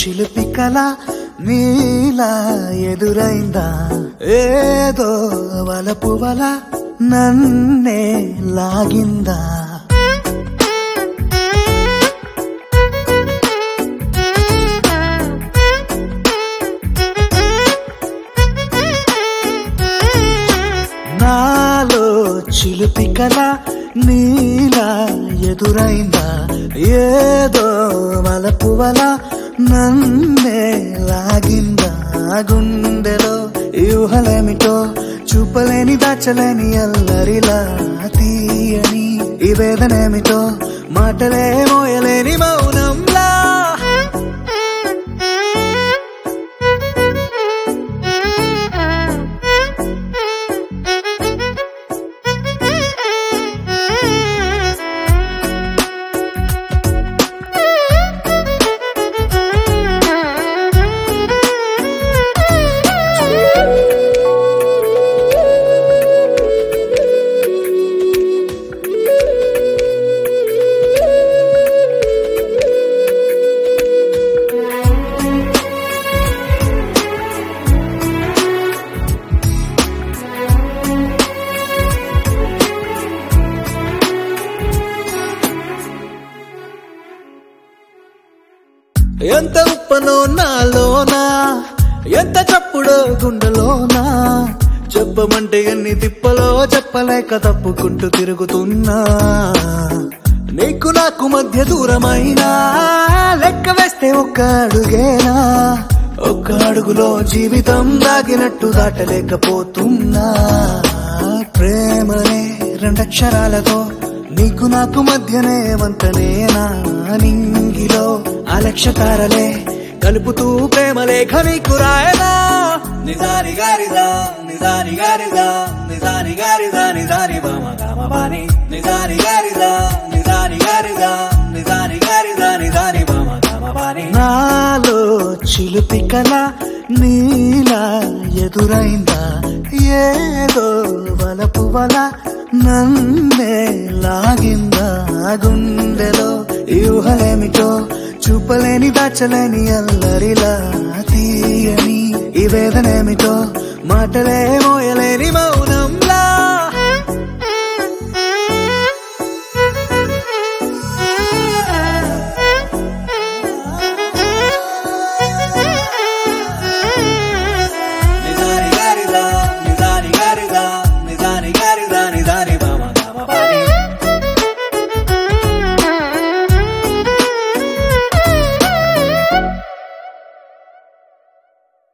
చిలిపి కల నీలా ఎదురైందా ఏదో వలపు వల నన్నే లాగిందా నాలో చిలిపి కల నీలా ఎదురైందా ఏదో వలపు వల నన్నే లాగిందా గుండెలో యూహలేమిటో చూపలేని దాచలేని అల్లరిలా తీయని ఈ వేదనేమిటో మాటలే మోయలేని మౌనంలా ఎంత ఉప్పనో నాలోనా ఎంత చప్పుడో గుండెలోనా చెప్పమంటే ఎన్ని తిప్పలో చెప్పలేక తప్పుకుంటూ తిరుగుతున్నా నీకు నాకు మధ్య దూరమైనా లెక్క వేస్తే ఒక్క అడుగేనా ఒక్క అడుగులో జీవితం దాగినట్టు దాటలేకపోతున్నా ప్రేమనే రెండక్షరాలతో నీకు నాకు మధ్యనే వంతనేనా నింగిలో అలక్షతారలే కలుపుతూ ప్రేమ లేఖ నీకు రాయనా నిజాని గారిదా నిజాని గారిదా నిజాని గారిదా నిజాని బామ గామ బాని నిజాని గారిదా నిజాని గారిదా నిజాని గారిదా నిజాని బామ గామ బాని నాలో చిలిపి కల నీలా ఎదురైందా ఏదో వలపు వల నన్నే లాగిందా గుండెలో యూహలేమిటో చూపలేని దాచలేని అల్లరిలా తీయని ఈ వేదనేమిటో మాటలే మోయలేని మౌ